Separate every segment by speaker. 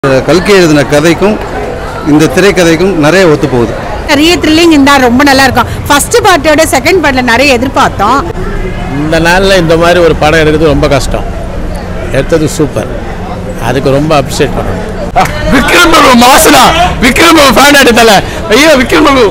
Speaker 1: கல்கி எழுதின கதைக்கும் இந்த திரைக்கதைக்கும் நிறைய ஒத்து போகுது
Speaker 2: நிறைய த்ரில்லிங் இருந்தா ரொம்ப நல்லா இருக்கும் ஃபர்ஸ்ட் பார்ட்டோட செகண்ட் பார்ட்ல நிறைய எதிர்பார்த்தோம்
Speaker 3: இந்த நாளில் இந்த மாதிரி ஒரு படம் எடுக்கிறது ரொம்ப கஷ்டம் எடுத்தது சூப்பர் அதுக்கு ரொம்ப அப்ரிஷியேட் பண்ணணும் விக்ரம் பிரபு மாசுடா விக்ரம் பிரபு ஃபேன் எடுத்தல ஐயோ விக்ரம் பிரபு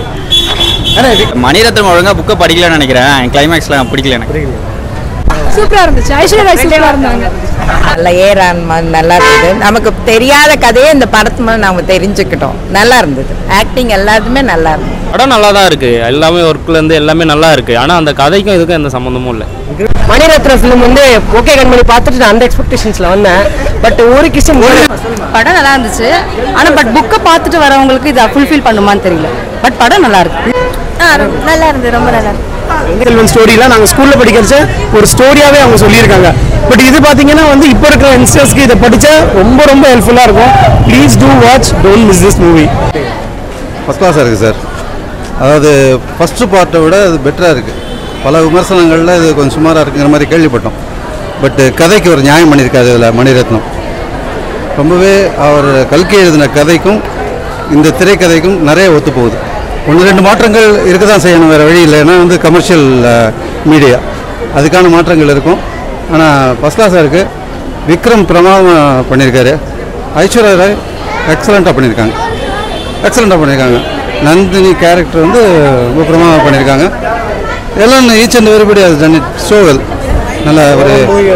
Speaker 4: மணிரத்னம் ஒழுங்கா புக்கை படிக்கலன்னு நினைக்கிறேன் கிளைமேக்ஸ்லாம் பிடிக்கல எனக்கு
Speaker 5: சூப்பரா இருந்துச்சு ஐஸ்வர்யா ராய் சூப்பரா இருந்தாங்க
Speaker 6: நல்ல ஏறான் நல்லா இருந்தது நமக்கு தெரியாத கதையை இந்த படத்து மூலம் நாம தெரிஞ்சுக்கிட்டோம் நல்லா இருந்தது ஆக்டிங் எல்லாத்துமே நல்லா இருந்தது
Speaker 4: படம் நல்லா தான் இருக்கு எல்லாமே ஒர்க்ல இருந்து எல்லாமே நல்லா இருக்கு ஆனா அந்த கதைக்கும் இதுக்கும் எந்த சம்மந்தமும் இல்லை
Speaker 7: மணிரத்ன ஃபிலிம் வந்து ஓகே கண்மணி பார்த்துட்டு நான் அந்த எக்ஸ்பெக்டேஷன்ஸ்ல வந்தேன் பட் ஒரு கிஷன்
Speaker 5: படம் நல்லா இருந்துச்சு ஆனா பட் புக்கை பார்த்துட்டு வரவங்களுக்கு இதை ஃபுல்ஃபில் பண்ணுமான்னு தெரியல பட் படம் நல்லா இருக்கு நல்லா இருந்தது ரொம்ப நல்லா இருக்கு
Speaker 7: செல்வன் ஸ்டோரிலாம் நாங்கள் ஸ்கூலில் படிக்கிறச்ச ஒரு ஸ்டோரியாகவே அவங்க சொல்லியிருக்காங்க பட் இது பார்த்தீங்கன்னா வந்து இப்போ இருக்கிற யங்ஸ்டர்ஸ்க்கு இதை படித்தா ரொம்ப ரொம்ப ஹெல்ப்ஃபுல்லாக இருக்கும் please do watch don't miss this movie
Speaker 1: first கிளாஸாக இருக்குது சார் அதாவது ஃபஸ்ட்டு பார்ட்டை விட இது பெட்டராக இருக்குது பல விமர்சனங்களில் இது கொஞ்சம் சுமாராக இருக்குங்கிற மாதிரி கேள்விப்பட்டோம் பட்டு கதைக்கு ஒரு நியாயம் பண்ணியிருக்காரு இதில் மணிரத்னம் ரொம்பவே அவர் கல்கி எழுதின கதைக்கும் இந்த திரைக்கதைக்கும் நிறைய ஒத்து போகுது ஒன்று ரெண்டு மாற்றங்கள் இருக்க தான் செய்யணும் வேறு வழி இல்லை ஏன்னா வந்து கமர்ஷியல் மீடியா அதுக்கான மாற்றங்கள் இருக்கும் ஆனால் ஃபஸ்ட் கிளாஸாக இருக்குது விக்ரம் பிரமாதம் பண்ணியிருக்காரு ஐஸ்வர்யா ராய் எக்ஸலண்ட்டாக பண்ணியிருக்காங்க எக்ஸலண்ட்டாக பண்ணியிருக்காங்க நந்தினி கேரக்டர் வந்து ரொம்ப பிரமாதமாக பண்ணியிருக்காங்க எல்லாம் ஈச் அண்ட் வெரிபடி அது டன் இட் ஸோ வெல் நல்ல ஒரு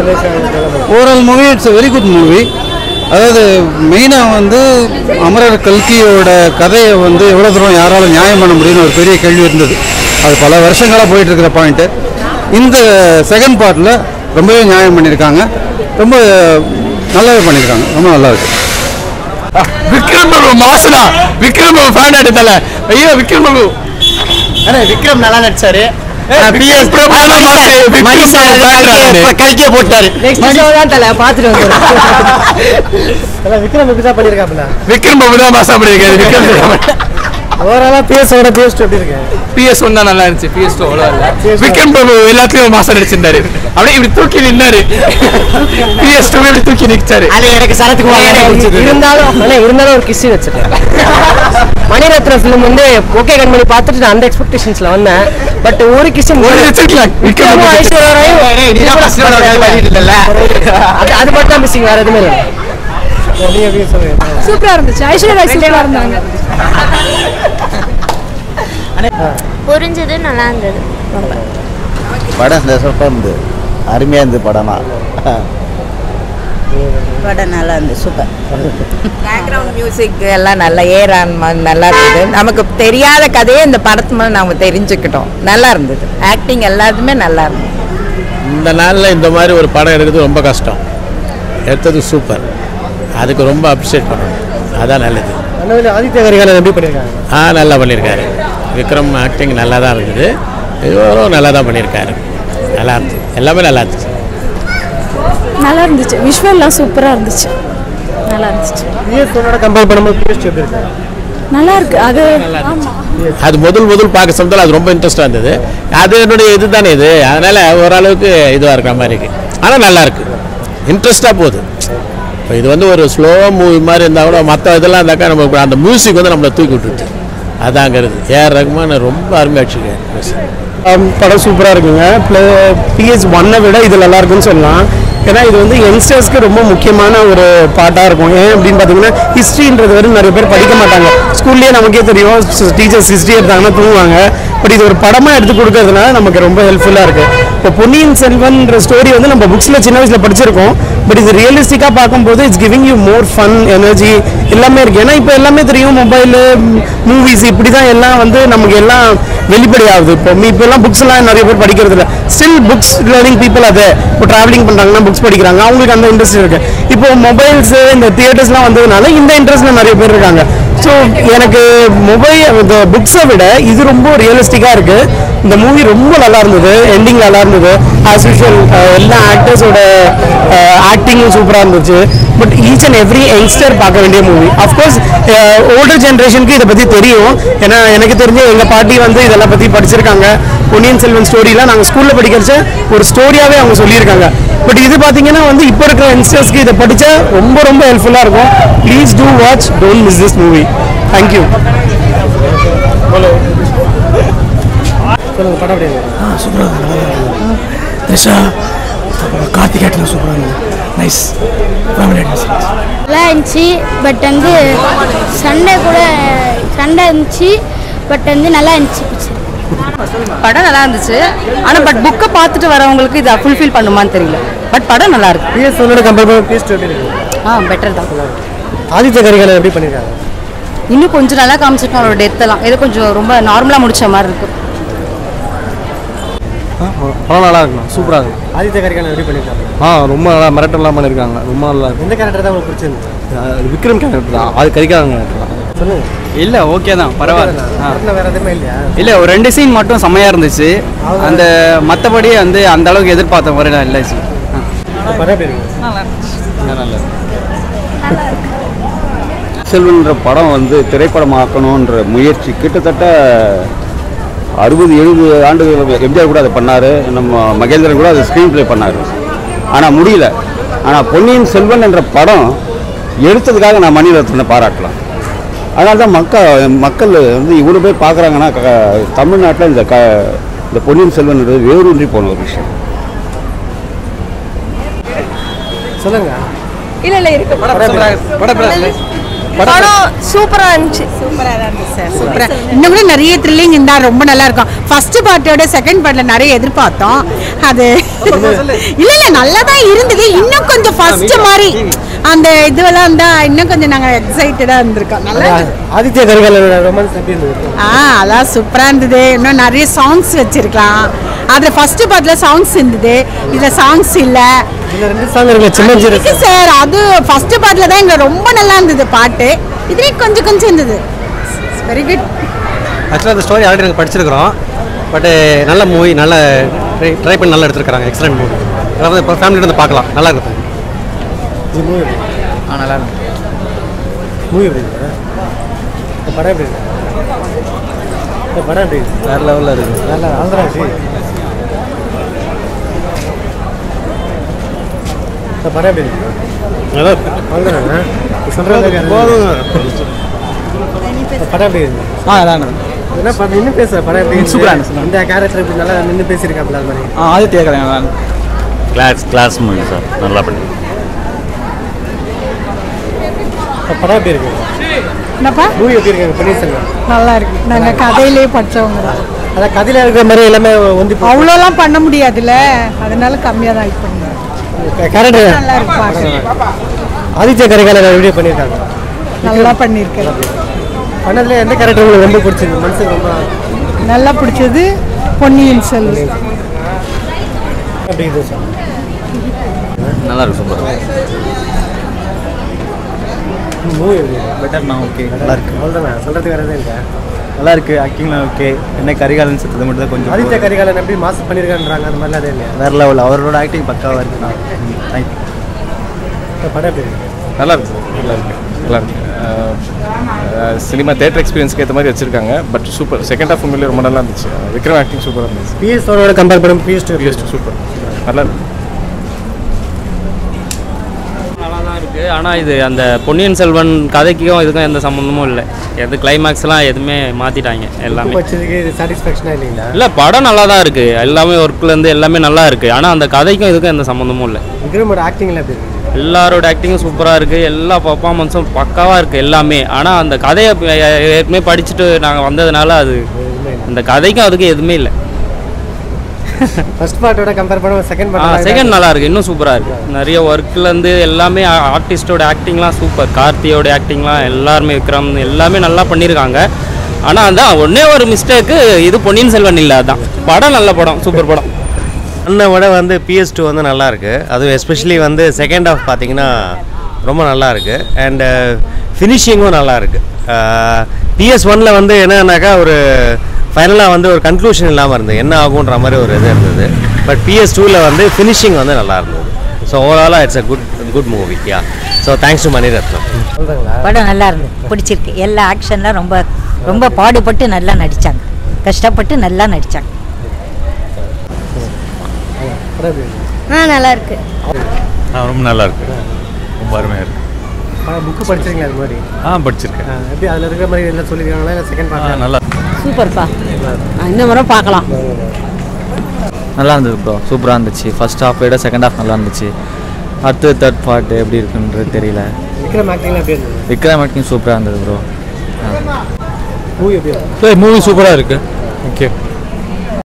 Speaker 1: overall movie it's very good movie அதாவது மெயினாக வந்து அமரர் கல்கியோட கதையை வந்து எவ்வளோ தூரம் யாரால நியாயம் பண்ண முடியும்னு ஒரு பெரிய கேள்வி இருந்தது அது பல வருஷங்களாக போயிட்டு இருக்கிற பாயிண்ட்டு இந்த செகண்ட் பார்ட்டில் ரொம்பவே நியாயம் பண்ணியிருக்காங்க ரொம்ப நல்லாவே பண்ணியிருக்காங்க ரொம்ப நல்லா இருக்கு
Speaker 3: விக்ரம் பிரபு மாசுடா விக்ரம் பிரபு ஃபேன் எடுத்தல ஐயோ விக்ரம் பிரபு
Speaker 7: விக்ரம் நல்லா நடிச்சாரு
Speaker 3: விக்ரம் பிரபு தான் மாசு. விக்ரம் பிரபு fan நானு.
Speaker 7: கல்கிய போட்டாரு நெக்ஸ்ட் ஷோ தான் தல பார்த்துட்டு வந்துடுறேன் விக்ரம் இப்படி தான் பண்ணியிருக்காப்புல
Speaker 3: விக்ரம் பிரபு தான் மாசா பண்ணியிருக்காரு விக்ரம் பிரபு
Speaker 7: ஓவராலாக பேஸோட பேஸ்ட் எப்படி இருக்கு
Speaker 3: பிஎஸ் ஒன் தான் நல்லா இருந்துச்சு பிஎஸ் டூ அவ்வளோ இல்லை விக்ரம் பிரபு எல்லாத்துலயும் மாசம் நடிச்சிருந்தாரு அப்படியே இப்படி தூக்கி நின்னாரு பிஎஸ் டூ இப்படி தூக்கி நிச்சாரு
Speaker 7: அது எனக்கு சரத்துக்கு இருந்தாலும் ஆனா இருந்தாலும் ஒரு கிஸ் வச்சிருக்கேன் மணிரத்ன ஃபிலிம் வந்து ஓகே கண்மணி பார்த்துட்டு நான் அந்த எக்ஸ்பெக்டேஷன்ஸ்ல வந்தேன் பட் ஒரு கிஷன்
Speaker 3: ஒரு வச்சிருக்கலாம் விக்ரம் பிரபு
Speaker 7: ஐஸ்வர்யா ராயும் அது அது மட்டும் தான் மிஸ்ஸிங் வேற எதுவுமே இல்லை
Speaker 5: சூப்பரா இருந்துச்சு ஐஸ்வர்யா ராய் சூப்பரா இருந்தாங்க
Speaker 8: புரிஞ்சது நல்லா இருந்தது ரொம்ப
Speaker 9: படம் இந்த சூப்பராக இருந்தது அருமையாக இருந்தது படம்னா
Speaker 6: படம் நல்லா இருந்தது சூப்பர் பேக்ரவுண்ட் மியூசிக் எல்லாம் நல்லா ஏறான் நல்லா இருந்தது நமக்கு தெரியாத கதையை இந்த படத்து மூலம் நாம தெரிஞ்சுக்கிட்டோம் நல்லா இருந்தது ஆக்டிங் எல்லாத்துமே நல்லா இருந்தது
Speaker 3: இந்த நாளில் இந்த மாதிரி ஒரு படம் எடுக்கிறது ரொம்ப கஷ்டம் எடுத்தது சூப்பர் அதுக்கு ரொம்ப அப்ரிஷியேட் பண்ணணும் அதான் நல்லது
Speaker 7: ஆதித்ய கரிகாலன் எப்படி பண்ணியிருக்காங்க
Speaker 3: ஆ நல்லா பண்ணியிருக்காரு விக்ரம் ஆக்டிங் நல்லா தான் இருந்தது இவரும் நல்லா தான் பண்ணியிருக்காரு நல்லா இருந்துச்சு எல்லாமே நல்லா இருந்துச்சு
Speaker 5: நல்லா இருந்துச்சு விஷுவல்லாம் சூப்பரா இருந்துச்சு நல்லா இருந்துச்சு
Speaker 7: பிஎஸ் கம்பேர் பண்ணும்போது பிஎஸ் எப்படி இருக்கு
Speaker 5: நல்லா இருக்கு அது ஆமா
Speaker 3: அது முதல் முதல் பார்க்க சமயத்தில் அது ரொம்ப இன்ட்ரெஸ்டாக இருந்தது அது என்னுடைய இது தானே இது அதனால் ஓரளவுக்கு இதுவாக இருக்கிற மாதிரி இருக்கு ஆனால் நல்லா இருக்கு இன்ட்ரெஸ்டாக போகுது இப்போ இது வந்து ஒரு ஸ்லோ மூவி மாதிரி இருந்தால் கூட மற்ற இதெல்லாம் இருந்தாக்கா நம்ம அந்த மியூசிக் வந்து நம்மளை தூக்கி விட்டுட்டு அதாங்கிறது ஏஆர் ரகுமான் ரொம்ப அருமையாக வச்சுருக்காரு
Speaker 7: ஆம், படம் சூப்பராக இருக்குங்க பிஎஸ் ஒன்னை விட இது நல்லா இருக்குன்னு சொல்லலாம் ஏன்னா இது வந்து யங்ஸ்டர்ஸ்க்கு ரொம்ப முக்கியமான ஒரு பாட்டாக இருக்கும் ஏன் அப்படின்னு பார்த்தீங்கன்னா ஹிஸ்ட்ரின்றது வரை நிறைய பேர் படிக்க மாட்டாங்க ஸ்கூல்லேயே நமக்கே தெரியும் டீச்சர்ஸ் ஹிஸ்ட்ரி எடுத்தாங்கன்னா தூங்குவாங்க பட் இது ஒரு படமாக எடுத்து கொடுக்கறதுனால நமக்கு ரொம்ப ஹெல்ப்ஃபுல்லாக இருக்குது இப்போ பொன்னியின் செல்வன்ற ஸ்டோரி வந்து நம்ம புக்ஸில் சின்ன வயசில் படிச்சிருக்கோம் பட் இது ரியலிஸ்டிக்காக பார்க்கும்போது it's giving you more fun energy எல்லாமே இருக்குது ஏன்னா இப்போ எல்லாமே தெரியும் மொபைலு மூவிஸ் இப்படி தான் எல்லாம் வந்து நமக்கு எல்லாம் வெளிப்படையாகுது இப்போ மீ இப்போ எல்லாம் புக்ஸ் எல்லாம் நிறைய பேர் படிக்கிறது இல்லை ஸ்டில் புக்ஸ் லேர்னிங் பீப்புள் அது இப்போ ட்ராவலிங் பண்ணுறாங்கன்னா புக்ஸ் படிக்கிறாங்க அவங்களுக்கு அந்த இன்ட்ரெஸ்ட் இருக்கு இப்போ மொபைல்ஸ் இந்த தியேட்டர்ஸ்லாம் வந்ததுனால இந்த இன்ட்ரெஸ்ட்ல நிறைய பேர் இருக்காங்க ஸோ எனக்கு மொபைல் இந்த புக்ஸை விட இது ரொம்ப ரியலிஸ்டிக்காக இருக்கு இந்த மூவி ரொம்ப நல்லா இருந்தது எண்டிங் நல்லா இருந்தது ஆஸ் யூஷுவல் எல்லா ஆக்டர்ஸோட ஆக்டிங்கும் சூப்பராக இருந்துச்சு but each and every youngster பார்க்க வேண்டிய மூவி அஃப்கோர்ஸ் ஓல்டர் ஜென்ரேஷனுக்கு இதை பற்றி தெரியும் ஏன்னா எனக்கு தெரிஞ்சு எங்கள் பாட்டி வந்து இதெல்லாம் பற்றி படிச்சிருக்காங்க பொன்னியின் செல்வன் ஸ்டோரிலாம் நாங்கள் ஸ்கூலில் படிக்கிறச்ச ஒரு ஸ்டோரியாகவே அவங்க சொல்லியிருக்காங்க பட் இது பார்த்தீங்கன்னா வந்து இப்போ இருக்கிற யங்ஸ்டர்ஸ்க்கு இதை படித்தா ரொம்ப ரொம்ப ஹெல்ப்ஃபுல்லாக இருக்கும் please do watch don't miss this movie thank you சொல்லுங்கள் படம் எப்படி
Speaker 10: சூப்பராக இருந்தது நல்லா இருந்தது த்ரிஷா அப்புறம் கார்த்திகேயன் சூப்பராக இருந்தது நைஸ் ஃபேமிலி
Speaker 8: நல்லா இருந்துச்சு பட் வந்து சண்டை கூட சண்டை இருந்துச்சு பட் வந்து நல்லா இருந்துச்சு picture.
Speaker 5: படம் நல்லா இருந்துச்சு ஆனால் பட் புக்கை பார்த்துட்டு வரவங்களுக்கு இதை ஃபுல்ஃபில் பண்ணுமான்னு தெரியல பட் படம் நல்லா இருக்கு
Speaker 7: பிஎஸ் ஒன்னோட கம்பேர் பண்ணி பிஎஸ் எப்படி இருக்கு
Speaker 5: ஆ பெட்டர் தான்
Speaker 7: ஆதித்ய கரிகாலன் எப்படி பண்ணியிருக்காங்க
Speaker 5: இன்னும் கொஞ்சம் நல்லா காமிச்சிருக்கோம் அவரோட டெத்தெல்லாம் ஏதோ கொஞ்சம் ரொம்ப நார்மலாக முடிச்ச மாதிரி இருக்கு
Speaker 11: படம் நல்லா இருக்குண்ணா சூப்பராக இருக்கு
Speaker 7: ஆதித்ய கரிகாலன் எப்படி பண்ணியிருக்காங்க
Speaker 11: ஆ ரொம்ப நல்லா மிரட்டலாம் பண்ணியிருக்காங்க ரொம்ப நல்லா இருக்கு
Speaker 7: எந்த கேரக்டர் தான் உங்களுக்கு பிடிச்சிருந்தது
Speaker 11: அஹ் விக்ரம் கேரக்டர் தான் அது கறிக்காரங்க கேரக்டர் தான்
Speaker 7: சொல்லுங்க
Speaker 12: இல்லை ஓகே தான் பரவாயில்ல ஆ.
Speaker 7: படத்துல வேற எதுவுமே இல்லையா
Speaker 12: இல்லை ஒரு ரெண்டு சீன் மட்டும் செம்மையாக இருந்துச்சு அந்த மற்றபடி வந்து அந்த அளவுக்கு எதிர்பார்த்த முறையெல்லாம் இல்லை சி
Speaker 7: படம் எப்படி இருக்கு
Speaker 12: நல்லா
Speaker 13: செல்வன்ற படம் வந்து திரைப்படமாக்கணுன்ற முயற்சி கிட்டத்தட்ட அறுபது எழுபது ஆண்டுகள் எம்ஜிஆர் கூட அதை பண்ணார் நம்ம மகேந்திரன் கூட அதை ஸ்க்ரீன் ப்ளே பண்ணார் ஆனால் முடியல ஆனால் பொன்னியின் செல்வன் என்ற படம் எடுத்ததுக்காக நான் மணிரத்னை பாராட்டலாம் அதனால தான் மக்கள் மக்கள் வந்து இவ்வளோ பேர் பார்க்குறாங்கன்னா தமிழ்நாட்டில் இந்த க இந்த பொன்னியின் செல்வன்ன்றது வேரூன்றி போன ஒரு விஷயம்
Speaker 7: சொல்லுங்க
Speaker 5: இல்லை இல்லை இருக்கு
Speaker 2: படம் சூப்பரா இருந்துச்சு சூப்பரா இருந்துச்சு சார் சூப்பரா இன்னும் கூட நிறைய த்ரில்லிங் இருந்தா ரொம்ப நல்லா இருக்கும் ஃபர்ஸ்ட் பார்ட்டோட செகண்ட் பார்ட்ல நிறைய எதிர்பார்த்தோம் அது இல்ல இல்ல நல்லா தான் இருந்தது இன்னும் கொஞ்சம் ஃபர்ஸ்ட் மாதிரி அந்த இதுவெல்லாம் இருந்தா இன்னும் கொஞ்சம் நாங்க எக்ஸைட்டடா இருந்திருக்கோம் நல்லா இருந்தது.
Speaker 7: ஆதித்ய கரிகாலனோட ரொமான்ஸ் எப்படி இருந்தது
Speaker 2: ஆ அதான் சூப்பரா இருந்தது இன்னும் நிறைய சாங்ஸ் வச்சிருக்கலாம் அதுல ஃபர்ஸ்ட் பார்ட்ல சாங்ஸ் இருந்தது இதுல சாங்ஸ் இல்ல
Speaker 7: இந்த ரெண்டு சாங் இருக்கு சின்ன
Speaker 2: இருக்கு சார் அது ஃபர்ஸ்ட் பார்ட்ல தான் எங்களுக்கு ரொம்ப நல்லா இருந்தது பாட்டு இதுலயும் கொஞ்சம் கொஞ்சம் இருந்தது வெரி குட்
Speaker 14: ஆக்சுவலாக அந்த ஸ்டோரி ஆல்ரெடி நாங்கள் படிச்சிருக்கிறோம் பட்டு நல்ல மூவி நல்ல ட்ரை ட்ரை பண்ணி நல்லா எடுத்துருக்காங்க எக்ஸலண்ட் மூவி அதாவது இப்போ ஃபேமிலியோட வந்து பார்க்கலாம் நல்லா இருக்கும்
Speaker 7: மூவி
Speaker 12: ஆ நல்லா இருக்கு
Speaker 7: மூவி எப்படி இருக்கு இந்த படம் எப்படி இருக்கு இந்த படம் எப்படி இருக்கு
Speaker 11: வேறு லெவலில் இருக்குது
Speaker 7: நல்லா ஆந்திரா ஜி இந்த படம் எப்படி இருக்கு ஆந்திரா சொல்கிறாங்க இந்த படம் எப்படி இருக்கு
Speaker 12: ஆ அதான்
Speaker 7: என்ன படம் நின்று பேசுற படம் எப்படி இருக்கு?
Speaker 12: சூப்பரா இருந்துச்சு.
Speaker 7: இந்த கேரக்டர் இப்படி நல்லா நின்று பேசியிருக்காப்ல அது மாதிரி
Speaker 12: ஆ ஆதித்ய கல்யாணம் நல்லா இருக்கு.
Speaker 15: கிளாஸ் கிளாஸ் மூவி சார் நல்லா பண்ணி
Speaker 7: இந்த படம் எப்படி இருக்கு
Speaker 2: என்னப்பா
Speaker 7: மூவி எப்படி இருக்கு பொன்னியின் செல்வன்
Speaker 2: நல்லா இருக்கு நாங்க கதையிலே படிச்சவங்க தான்
Speaker 7: அதான் கதையில இருக்கிற மாதிரி எல்லாமே ஒந்தி
Speaker 2: அவ்வளோலாம் பண்ண முடியாதுல்ல அதனால கம்மியா தான் இது பண்ணுங்க
Speaker 7: கேரக்டர்
Speaker 2: நல்லா இருக்கு பாக்க
Speaker 7: ஆதித்ய கரிகாலன் வீடியோ பண்ணியிருக்காங்க
Speaker 2: நல்லா பண்ணியிருக்கேன்
Speaker 7: பண்ணதுல எந்த கேரக்டர் உங்களுக்கு ரொம்ப பிடிச்சிருக்கு மனசுக்கு ரொம்ப
Speaker 2: நல்லா பிடிச்சது பொன்னியின் செல்வன்
Speaker 7: எப்படி இது சார்
Speaker 15: நல்லா இருக்கு சூப்பர்
Speaker 7: மூவி எப்படி
Speaker 11: பெட்டர் நான் ஓகே நல்லா இருக்கு
Speaker 7: அவ்வளோதான் சொல்கிறதுக்கு வேறு எதுவும் இல்லை
Speaker 11: நல்லா இருக்கு ஆக்டிங்லாம் ஓகே என்ன கரிகாலன் செத்தது மட்டும் தான் கொஞ்சம்
Speaker 7: ஆதித்ய கரிகாலன் எப்படி மாசம் பண்ணியிருக்கான்றாங்க அந்த மாதிரிலாம் எதுவும் இல்லையா
Speaker 11: வேறு லெவல் அவரோட ஆக்டிங் பக்காவாக இருக்கு தேங்க்யூ
Speaker 7: இந்த படம் எப்படி இருக்கு
Speaker 16: நல்லா இருக்கு நல்லா இருக்கு நல்லா இருக்கு சினிமா தேட்டர் எக்ஸ்பீரியன்ஸ்க்கு ஏற்ற மாதிரி வச்சிருக்காங்க பட் சூப்பர் செகண்ட் ஹாஃப் உண்மையிலே ரொம்ப நல்லா இருந்துச்சு விக்ரம் ஆக்டிங் சூப்பராக இருந்துச்சு
Speaker 7: பிஎஸ் ஓட கம்பேர் பண்ணும் பிஎஸ் டூ
Speaker 16: பிஎஸ் சூப்பர் நல்லா இருக்கு
Speaker 4: நல்லா தான் இருக்குது ஆனால் இது அந்த பொன்னியின் செல்வன் கதைக்கும் இதுக்கும் எந்த சம்மந்தமும் இல்லை எது கிளைமேக்ஸ்லாம் எதுவுமே மாற்றிட்டாங்க எல்லாமே
Speaker 7: வச்சதுக்கு இது சாட்டிஸ்ஃபேக்ஷனாக இல்லைங்களா
Speaker 4: இல்லை படம் நல்லா தான் இருக்குது எல்லாமே ஒர்க்லேருந்து எல்லாமே நல்லா இருக்குது ஆனால் அந்த கதைக்கும் இதுக்கும் எந்த சம்மந்தமும் இல்லை
Speaker 7: விக்ரமோட ஆக்டிங்ல எப்படி இருக்கு
Speaker 4: எல்லாரோட ஆக்டிங்கும் சூப்பராக இருக்குது எல்லா பர்ஃபார்மன்ஸும் பக்காவாக இருக்குது எல்லாமே ஆனால் அந்த கதையை இப்ப ஏ- ஏற்கனவே படிச்சுட்டு நாங்கள் வந்ததுனால அது அந்த கதைக்கும் அதுக்கும் எதுவுமே இல்லை
Speaker 7: ஃபர்ஸ்ட் பார்ட்டோட கம்பேர் பண்ண செகண்ட் பார்ட்
Speaker 4: செகண்ட் நல்லா இருக்கு இன்னும் சூப்பராக இருக்கு நிறைய ஒர்க்லேருந்து எல்லாமே ஆர்டிஸ்டோட ஆக்டிங்லாம் சூப்பர் கார்த்தியோட ஆக்டிங்லாம் எல்லாருமே விக்ரம் எல்லாமே நல்லா பண்ணியிருக்காங்க ஆனால் அதான் ஒன்றே ஒரு மிஸ்டேக்கு இது பொன்னியின் செல்வன் இல்லை அதான் படம் நல்ல படம் சூப்பர் படம்
Speaker 17: அண்ணை விட வந்து பிஎஸ் டூ வந்து நல்லா இருக்கு அதுவும் எஸ்பெஷலி வந்து செகண்ட் ஹாஃப் பார்த்தீங்கன்னா ரொம்ப நல்லா இருக்கு அண்டு ஃபினிஷிங்கும் நல்லா இருக்கு பிஎஸ் ஒன்ல வந்து என்னன்னாக்கா ஒரு ஃபைனலாக வந்து ஒரு கன்க்ளூஷன் இல்லாமல் இருந்தது என்ன ஆகுன்ற மாதிரி ஒரு இது இருந்தது பட் பிஎஸ் டூவில் வந்து ஃபினிஷிங் வந்து நல்லா இருந்தது ஸோ ஓவராலாக it's a good good movie yeah so thanks to Mani Ratnam
Speaker 18: படம் நல்லா இருந்தது பிடிச்சிருக்கு எல்லா ஆக்ஷன்லாம் ரொம்ப ரொம்ப பாடுபட்டு நல்லா நடித்தாங்க கஷ்டப்பட்டு நல்லா நடித்தாங்க
Speaker 14: படம் எப்படி இருக்கு?
Speaker 8: ஆ நல்லா இருக்கு
Speaker 15: ஆ ரொம்ப நல்லா இருக்கு ரொம்ப அருமையாக இருக்கு
Speaker 14: படம் புக்கு படிச்சிருக்கீங்களா அது மாதிரி
Speaker 15: ஆ படிச்சிருக்கேன்
Speaker 14: ஆ, எப்படி அதில் இருக்கிற மாதிரி எல்லாம் சொல்லியிருக்காங்களா இல்லை செகண்ட்
Speaker 15: ஆ
Speaker 14: பார்ட்
Speaker 15: நல்லா
Speaker 2: சூப்பர்ப்பா இன்னும் வர பார்க்கலாம்
Speaker 12: நல்லா இருந்தது ப்ரோ சூப்பராக இருந்துச்சு ஃபர்ஸ்ட் ஹாஃப் விட செகண்ட் ஹாஃப் நல்லா இருந்துச்சு அடுத்து தேர்ட் பார்ட் எப்படி இருக்குன்றது தெரியல
Speaker 14: விக்ரம் ஆக்டிங்லாம் எப்படி இருந்தது
Speaker 12: விக்ரம் ஆக்டிங் சூப்பராக இருந்தது ப்ரோ
Speaker 14: மூவி எப்படி இருந்தது
Speaker 12: மூவி சூப்பராக இருக்குது ஓகே